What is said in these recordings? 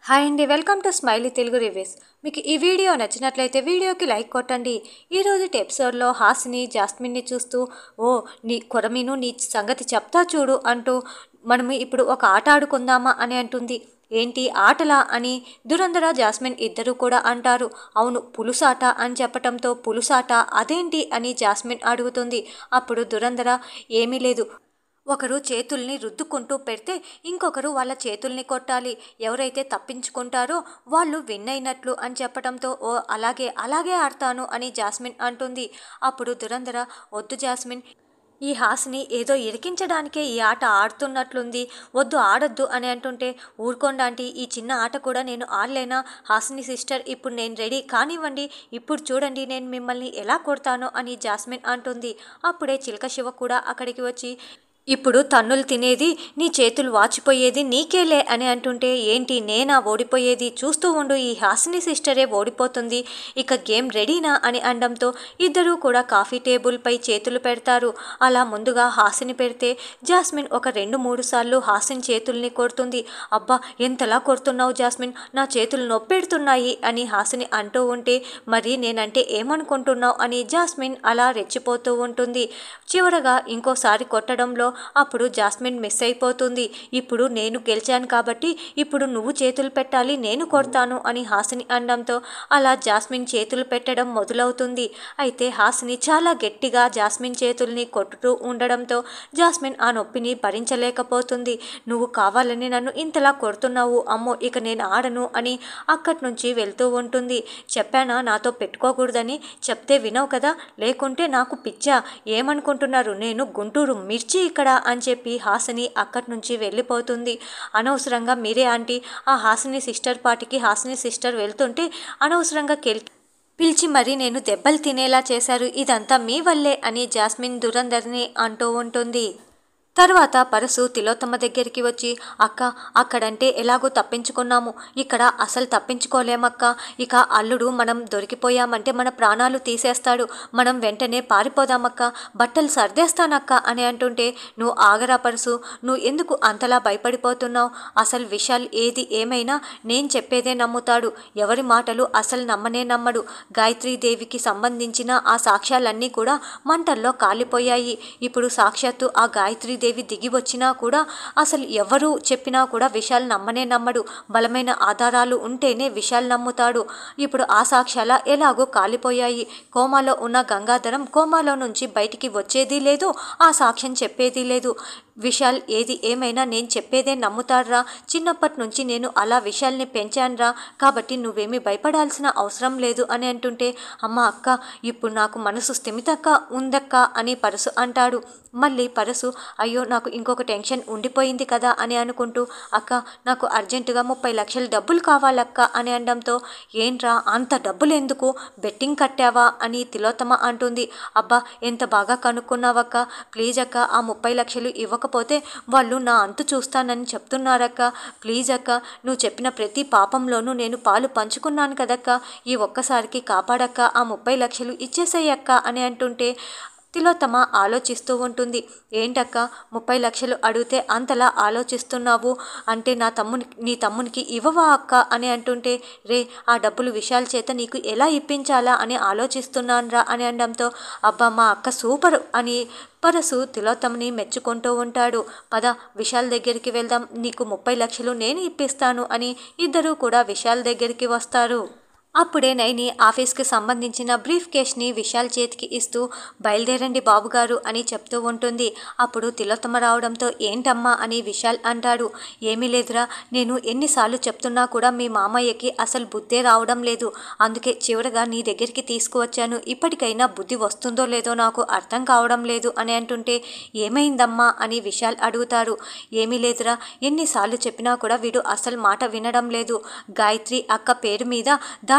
hi అండి welcome to smiley Telugu reviews మీకు ఈ వీడియో నచ్చినట్లయితే వీడియోకి లైక్ కొట్టండి ఈరోజు ఎపిసోడ్లో హాసిని జాస్మిన్ని చూస్తూ ఓ నీ కొరమీను నీ సంగతి చెప్తా చూడు అంటూ మనము ఇప్పుడు ఒక ఆట ఆడుకుందామా అని అంటుంది ఏంటి ఆటలా అని దురంధర జాస్మిన్ ఇద్దరు కూడా అంటారు అవును పులుసాట అని చెప్పటంతో పులుసాట అదేంటి అని జాస్మిన్ అడుగుతుంది అప్పుడు దురంధర ఏమీ లేదు ఒకరు చేతుల్ని రుద్దుకుంటూ పెడితే ఇంకొకరు వాళ్ళ చేతుల్ని కొట్టాలి ఎవరైతే తప్పించుకుంటారో వాళ్ళు విన్ అయినట్లు అని చెప్పడంతో ఓ అలాగే అలాగే ఆడతాను అని జాస్మిన్ అంటుంది అప్పుడు దురంధర వద్దు జాస్మిన్ ఈ హాస్ని ఏదో ఇరికించడానికే ఈ ఆట ఆడుతున్నట్లుంది వద్దు ఆడొద్దు అని అంటుంటే ఊరుకోండి ఆంటీ ఈ చిన్న ఆట కూడా నేను ఆడలేనా హాస్ని సిస్టర్ ఇప్పుడు నేను రెడీ కానివ్వండి ఇప్పుడు చూడండి నేను మిమ్మల్ని ఎలా కొడతానో అని జాస్మిన్ అంటుంది అప్పుడే చిలక శివ కూడా అక్కడికి వచ్చి ఇప్పుడు తన్నులు తినేది నీ చేతులు వాచిపోయేది నీకేలే అని అంటుంటే ఏంటి నేనా ఓడిపోయేది చూస్తూ ఉండు ఈ హాసిని సిస్టరే ఓడిపోతుంది ఇక గేమ్ రెడీనా అని అనడంతో ఇద్దరూ కూడా కాఫీ టేబుల్పై చేతులు పెడతారు అలా ముందుగా హాసిని పెడితే జాస్మిన్ ఒక రెండు మూడు సార్లు హాసిన్ చేతుల్ని కొడుతుంది అబ్బా ఎంతలా కొడుతున్నావు జాస్మిన్ నా చేతులు నొప్పెడుతున్నాయి అని హాసిని అంటూ ఉంటే మరి నేనంటే ఏమనుకుంటున్నావు అని జాస్మిన్ అలా రెచ్చిపోతూ ఉంటుంది చివరగా ఇంకోసారి కొట్టడంలో అప్పుడు జాస్మిన్ మిస్ అయిపోతుంది ఇప్పుడు నేను గెలిచాను కాబట్టి ఇప్పుడు నువ్వు చేతులు పెట్టాలి నేను కొడతాను అని హాసిని అనడంతో అలా జాస్మిన్ చేతులు పెట్టడం మొదలవుతుంది అయితే హాసిని చాలా గట్టిగా జాస్మిన్ చేతుల్ని కొట్టుతూ ఉండడంతో జాస్మిన్ ఆ నొప్పిని భరించలేకపోతుంది నువ్వు కావాలని నన్ను ఇంతలా కొడుతున్నావు అమ్మో ఇక నేను ఆడను అని అక్కడి నుంచి వెళ్తూ ఉంటుంది చెప్పానా నాతో పెట్టుకోకూడదని చెప్తే వినవు కదా లేకుంటే నాకు పిచ్చా ఏమనుకుంటున్నారు నేను గుంటూరు మిర్చి ఇక్కడ అని చెప్పి హాసిని అక్కడి నుంచి వెళ్ళిపోతుంది అనవసరంగా మీరే ఆంటీ ఆ హాసిని సిస్టర్ పాటికి హాసిని సిస్టర్ వెళ్తుంటే అనవసరంగా కెల్ పిలిచి మరీ నేను దెబ్బలు తినేలా చేశారు ఇదంతా మీ వల్లే అని జాస్మిన్ దురందర్ని అంటూ ఉంటుంది తర్వాత పరసు తిలోత్తమ దగ్గరికి వచ్చి అక్క అక్కడంటే ఎలాగో తప్పించుకున్నాము ఇక్కడ అసలు తప్పించుకోలేమక్క ఇక అల్లుడు మనం దొరికిపోయామంటే మన ప్రాణాలు తీసేస్తాడు మనం వెంటనే పారిపోదామక్క బట్టలు సర్దేస్తానక్క అని అంటుంటే నువ్వు ఆగరా పరసు నువ్వు ఎందుకు అంతలా భయపడిపోతున్నావు అసలు విషయాలు ఏది ఏమైనా నేను చెప్పేదే నమ్ముతాడు ఎవరి మాటలు అసలు నమ్మనే నమ్మడు గాయత్రీదేవికి సంబంధించిన ఆ సాక్ష్యాలన్నీ కూడా మంటల్లో కాలిపోయాయి ఇప్పుడు సాక్షాత్తు ఆ గాయత్రీదేవి దేవి దిగి వచ్చినా కూడా అసలు ఎవరు చెప్పినా కూడా విషయాలు నమ్మనే నమ్మడు బలమైన ఆధారాలు ఉంటేనే విషయాలు నమ్ముతాడు ఇప్పుడు ఆ సాక్ష్యాల ఎలాగో కాలిపోయాయి కోమాలో ఉన్న గంగాధరం కోమాలో నుంచి బయటికి వచ్చేది లేదు ఆ సాక్ష్యం చెప్పేది లేదు విశాల్ ఏది ఏమైనా నేను చెప్పేదే నమ్ముతాడ్రా చిన్నప్పటి నుంచి నేను అలా విషయాల్ని పెంచానురా కాబట్టి నువ్వేమీ భయపడాల్సిన అవసరం లేదు అని అంటుంటే అమ్మ అక్క ఇప్పుడు నాకు మనసు స్థిమితక్క ఉందక్క అని పరసు అంటాడు మళ్ళీ పరసు అయ్యో నాకు ఇంకొక టెన్షన్ ఉండిపోయింది కదా అని అనుకుంటూ అక్క నాకు అర్జెంటుగా ముప్పై లక్షల డబ్బులు కావాలక్క అని అనడంతో ఏంట్రా అంత డబ్బులు ఎందుకు బెట్టింగ్ కట్టావా అని తిలోత్తమ అంటుంది అబ్బా ఎంత బాగా కనుక్కున్నావక్క ప్లీజ్ అక్క ఆ ముప్పై లక్షలు ఇవ్వకపోతే వాళ్ళు నా అంతు చూస్తానని చెప్తున్నారక్క ప్లీజ్ అక్క నువ్వు చెప్పిన ప్రతి పాపంలోనూ నేను పాలు పంచుకున్నాను కదక్క ఈ ఒక్కసారికి కాపాడక్క ఆ ముప్పై లక్షలు ఇచ్చేసేయక్క అని అంటుంటే తిలోత్తమ ఆలోచిస్తూ ఉంటుంది ఏంటక్క ముప్పై లక్షలు అడిగితే అంతలా ఆలోచిస్తున్నావు అంటే నా తమ్ముని నీ తమ్మునికి ఇవ్వవా అక్క అని అంటుంటే రే ఆ డబ్బులు విషయాల చేత నీకు ఎలా ఇప్పించాలా అని ఆలోచిస్తున్నానురా అని అనడంతో అబ్బా మా అక్క సూపర్ అని పరసు తిలోత్తమని మెచ్చుకుంటూ ఉంటాడు పద విశాల్ దగ్గరికి వెళ్దాం నీకు ముప్పై లక్షలు నేను ఇప్పిస్తాను అని ఇద్దరూ కూడా విశాల్ దగ్గరికి వస్తారు అప్పుడే నైని ఆఫీస్కి సంబంధించిన బ్రీఫ్ కేస్ని విశాల్ చేతికి ఇస్తూ బయలుదేరండి బాబుగారు అని చెప్తూ ఉంటుంది అప్పుడు తిలోత్తమ రావడంతో ఏంటమ్మా అని విశాల్ అంటాడు ఏమీ లేదురా నేను ఎన్నిసార్లు చెప్తున్నా కూడా మీ మామయ్యకి అసలు బుద్ధే రావడం లేదు అందుకే చివరగా నీ దగ్గరికి తీసుకువచ్చాను ఇప్పటికైనా బుద్ధి వస్తుందో లేదో నాకు అర్థం కావడం లేదు అని అంటుంటే ఏమైందమ్మా అని విశాల్ అడుగుతారు ఏమీ లేదురా ఎన్నిసార్లు చెప్పినా కూడా వీడు అసలు మాట వినడం లేదు గాయత్రి అక్క పేరు మీద దాన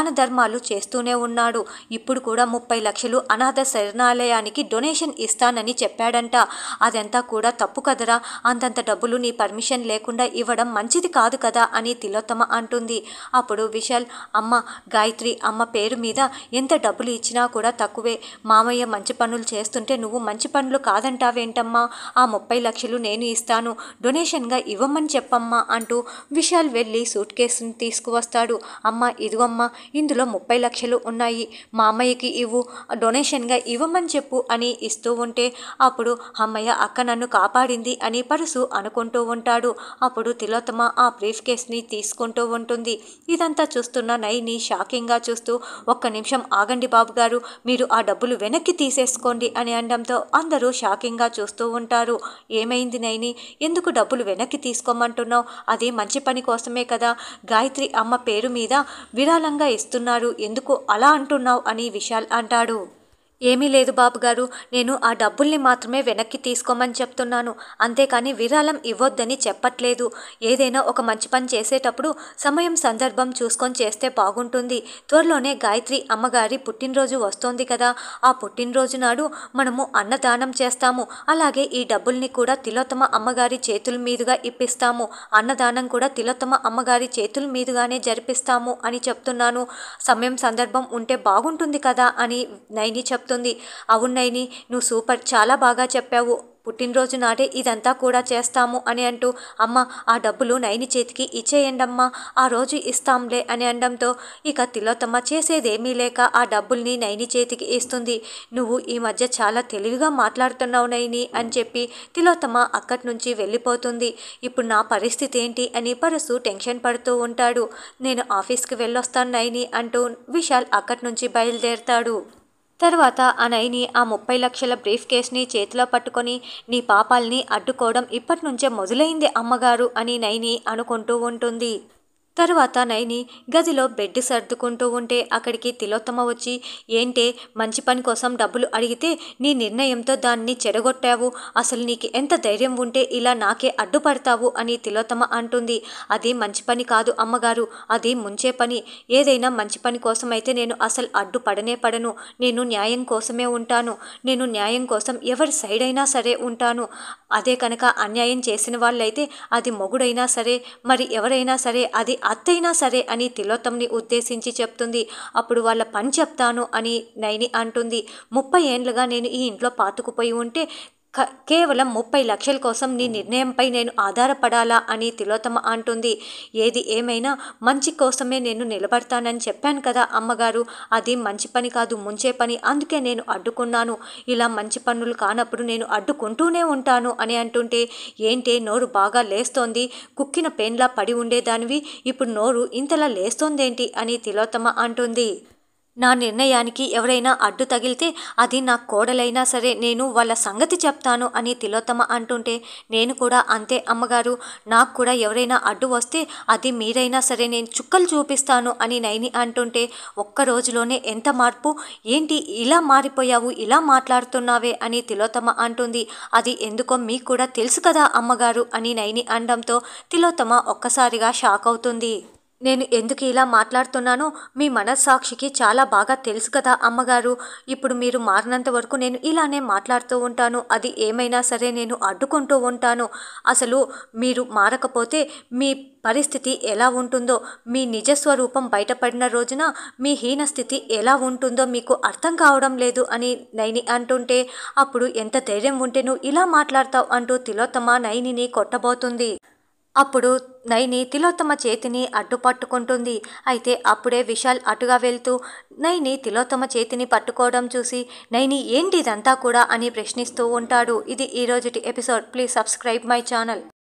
ధర్మాలు చేస్తూనే ఉన్నాడు ఇప్పుడు కూడా ముప్పై లక్షలు అనాథ శరణాలయానికి డొనేషన్ ఇస్తానని చెప్పాడంట అదంతా కూడా తప్పు కదరా అంతంత డబ్బులు నీ పర్మిషన్ లేకుండా ఇవ్వడం మంచిది కాదు కదా అని తిలోత్తమ అంటుంది అప్పుడు విశాల్ అమ్మ గాయత్రి అమ్మ పేరు మీద ఎంత డబ్బులు ఇచ్చినా కూడా తక్కువే మామయ్య మంచి పనులు చేస్తుంటే నువ్వు మంచి పనులు కాదంటావేంటమ్మా ఆ ముప్పై లక్షలు నేను ఇస్తాను డొనేషన్గా ఇవ్వమని చెప్పమ్మా అంటూ విశాల్ వెళ్ళి సూట్ కేసుని తీసుకువస్తాడు అమ్మ ఇదిగమ్మా ఇందులో ముప్పై లక్షలు ఉన్నాయి మామయ్యకి ఇవ్వు డొనేషన్గా ఇవ్వమని చెప్పు అని ఇస్తూ ఉంటే అప్పుడు అమ్మయ్య అక్క నన్ను కాపాడింది అని పరుసు అనుకుంటూ ఉంటాడు అప్పుడు తిలోత్తమ ఆ బ్రీఫ్ కేస్ని తీసుకుంటూ ఉంటుంది ఇదంతా చూస్తున్న నైని షాకింగ్గా చూస్తూ ఒక్క నిమిషం ఆగండి బాబు గారు మీరు ఆ డబ్బులు వెనక్కి తీసేసుకోండి అని అనడంతో అందరూ షాకింగ్గా చూస్తూ ఉంటారు ఏమైంది నైని ఎందుకు డబ్బులు వెనక్కి తీసుకోమంటున్నావు అది మంచి పని కోసమే కదా గాయత్రి అమ్మ పేరు మీద విరాళంగా ఇస్తున్నారు ఎందుకు అలా అంటున్నావు అని విశాల్ అంటాడు ఏమీ లేదు బాబు గారు నేను ఆ డబ్బుల్ని మాత్రమే వెనక్కి తీసుకోమని చెప్తున్నాను అంతేకాని విరాళం ఇవ్వొద్దని చెప్పట్లేదు ఏదైనా ఒక మంచి పని చేసేటప్పుడు సమయం సందర్భం చూసుకొని చేస్తే బాగుంటుంది త్వరలోనే గాయత్రి అమ్మగారి పుట్టినరోజు వస్తోంది కదా ఆ పుట్టినరోజు నాడు మనము అన్నదానం చేస్తాము అలాగే ఈ డబ్బుల్ని కూడా తిలోత్తమ అమ్మగారి చేతుల మీదుగా ఇప్పిస్తాము అన్నదానం కూడా తిలోత్తమ అమ్మగారి చేతుల మీదుగానే జరిపిస్తాము అని చెప్తున్నాను సమయం సందర్భం ఉంటే బాగుంటుంది కదా అని నైని చెప్తుంది అవును నైని నువ్వు సూపర్ చాలా బాగా చెప్పావు పుట్టినరోజు నాడే ఇదంతా కూడా చేస్తాము అని అంటూ అమ్మ ఆ డబ్బులు నైని చేతికి ఇచ్చేయండమ్మా ఆ రోజు ఇస్తాంలే అని అనడంతో ఇక తిలోత్తమ్మ చేసేదేమీ లేక ఆ డబ్బుల్ని నైని చేతికి ఇస్తుంది నువ్వు ఈ మధ్య చాలా తెలివిగా మాట్లాడుతున్నావు నైని అని చెప్పి తిలోత్తమ్మ అక్కడి నుంచి వెళ్ళిపోతుంది ఇప్పుడు నా పరిస్థితి ఏంటి అని పరసు టెన్షన్ పడుతూ ఉంటాడు నేను ఆఫీస్కి వెళ్ళొస్తాను నైని అంటూ విశాల్ అక్కడి నుంచి బయలుదేరతాడు తర్వాత ఆ నైని ఆ ముప్పై లక్షల బ్రీఫ్ కేస్ని చేతిలో పట్టుకొని నీ పాపాల్ని అడ్డుకోవడం ఇప్పటి నుంచే మొదలైంది అమ్మగారు అని నైని అనుకుంటూ ఉంటుంది తరువాత నైని గదిలో బెడ్ సర్దుకుంటూ ఉంటే అక్కడికి తిలోత్తమ వచ్చి ఏంటే మంచి పని కోసం డబ్బులు అడిగితే నీ నిర్ణయంతో దాన్ని చెడగొట్టావు అసలు నీకు ఎంత ధైర్యం ఉంటే ఇలా నాకే అడ్డుపడతావు అని తిలోత్తమ అంటుంది అది మంచి పని కాదు అమ్మగారు అది ముంచే పని ఏదైనా మంచి పని కోసం అయితే నేను అసలు అడ్డుపడనే పడను నేను న్యాయం కోసమే ఉంటాను నేను న్యాయం కోసం ఎవరి సైడ్ అయినా సరే ఉంటాను అదే కనుక అన్యాయం చేసిన వాళ్ళైతే అది మొగుడైనా సరే మరి ఎవరైనా సరే అది అత్తైనా సరే అని తిలోత్తమ్ని ఉద్దేశించి చెప్తుంది అప్పుడు వాళ్ళ పని చెప్తాను అని నైని అంటుంది ముప్పై ఏండ్లుగా నేను ఈ ఇంట్లో పాతుకుపోయి ఉంటే క కేవలం ముప్పై లక్షల కోసం నీ నిర్ణయంపై నేను ఆధారపడాలా అని తిలోత్తమ అంటుంది ఏది ఏమైనా మంచి కోసమే నేను నిలబడతానని చెప్పాను కదా అమ్మగారు అది మంచి పని కాదు ముంచే పని అందుకే నేను అడ్డుకున్నాను ఇలా మంచి పనులు కానప్పుడు నేను అడ్డుకుంటూనే ఉంటాను అని అంటుంటే ఏంటే నోరు బాగా లేస్తోంది కుక్కిన పెన్లా పడి ఉండేదానివి ఇప్పుడు నోరు ఇంతలా లేస్తోందేంటి అని తిలోత్తమ అంటుంది నా నిర్ణయానికి ఎవరైనా అడ్డు తగిలితే అది నా కోడలైనా సరే నేను వాళ్ళ సంగతి చెప్తాను అని తిలోత్తమ అంటుంటే నేను కూడా అంతే అమ్మగారు నాకు కూడా ఎవరైనా అడ్డు వస్తే అది మీరైనా సరే నేను చుక్కలు చూపిస్తాను అని నైని అంటుంటే ఒక్క రోజులోనే ఎంత మార్పు ఏంటి ఇలా మారిపోయావు ఇలా మాట్లాడుతున్నావే అని తిలోత్తమ అంటుంది అది ఎందుకో మీకు కూడా తెలుసు కదా అమ్మగారు అని నైని అనడంతో తిలోత్తమ ఒక్కసారిగా షాక్ అవుతుంది నేను ఎందుకు ఇలా మాట్లాడుతున్నానో మీ మనస్సాక్షికి చాలా బాగా తెలుసు కదా అమ్మగారు ఇప్పుడు మీరు మారినంత వరకు నేను ఇలానే మాట్లాడుతూ ఉంటాను అది ఏమైనా సరే నేను అడ్డుకుంటూ ఉంటాను అసలు మీరు మారకపోతే మీ పరిస్థితి ఎలా ఉంటుందో మీ నిజస్వరూపం బయటపడిన రోజున మీ హీన స్థితి ఎలా ఉంటుందో మీకు అర్థం కావడం లేదు అని నైని అంటుంటే అప్పుడు ఎంత ధైర్యం ఉంటే నువ్వు ఇలా మాట్లాడతావు అంటూ తిలోత్తమ నైనిని కొట్టబోతుంది అప్పుడు నైని తిలోత్తమ చేతిని అడ్డుపట్టుకుంటుంది అయితే అప్పుడే విశాల్ అటుగా వెళ్తూ నైని తిలోత్తమ చేతిని పట్టుకోవడం చూసి నైని ఏంటి ఇదంతా కూడా అని ప్రశ్నిస్తూ ఉంటాడు ఇది ఈరోజుటి episode please subscribe my channel